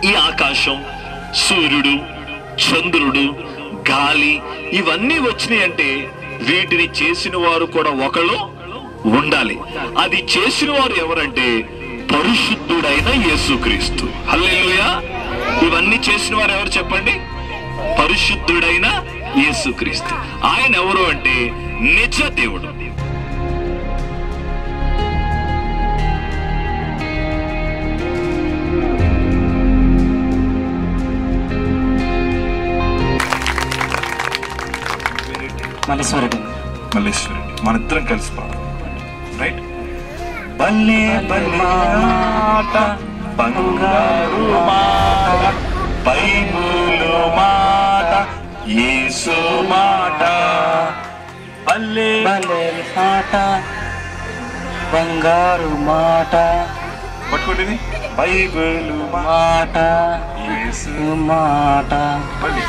ఈ ఆకాశం సూర్యుడు చంద్రుడు గాలి ఇవన్నీ వచ్చినాయి అంటే వీటిని చేసిన వారు కూడా ఒకళ్ళు ఉండాలి అది చేసిన వారు ఎవరంటే పరిశుద్ధుడైన యేసుక్రీస్తు హల్లెలూయా ఇవన్నీ చేసిన వారు ఎవరు చెప్పండి పరిశుద్ధుడైన యేసుక్రీస్తు ఆయన ఎవరు అంటే నిజ దేవుడు మల్లీశ్వరుడు మల్లేశ్వరి మన ఇద్దరం కలిసి పాడాలి రైట్ బల్లే బల్లే మాట బంగారు మాట బైబులు మాట యేసు మాట బల్లే భలే మాట బంగారు మాట పట్టుకోండి బైబులు మాట మాట యేసు మాట మళ్ళీ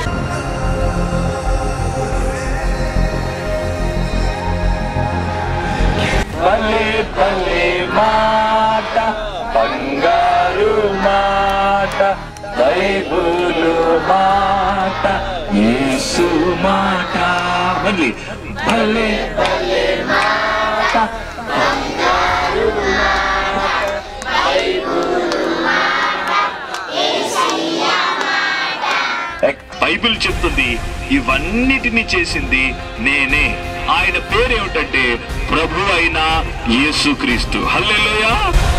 భలే భలే మాట బంగారు మాట బైబులు మాట యేసు మాట మళ్ళీ భలే భలే మాట బైబిల్ చెప్తుంది ఇవన్నిటిని చేసింది నేనే ఆయన పేరేమిటంటే ప్రభు అయిన యేసుక్రీస్తు హల్లెలూయా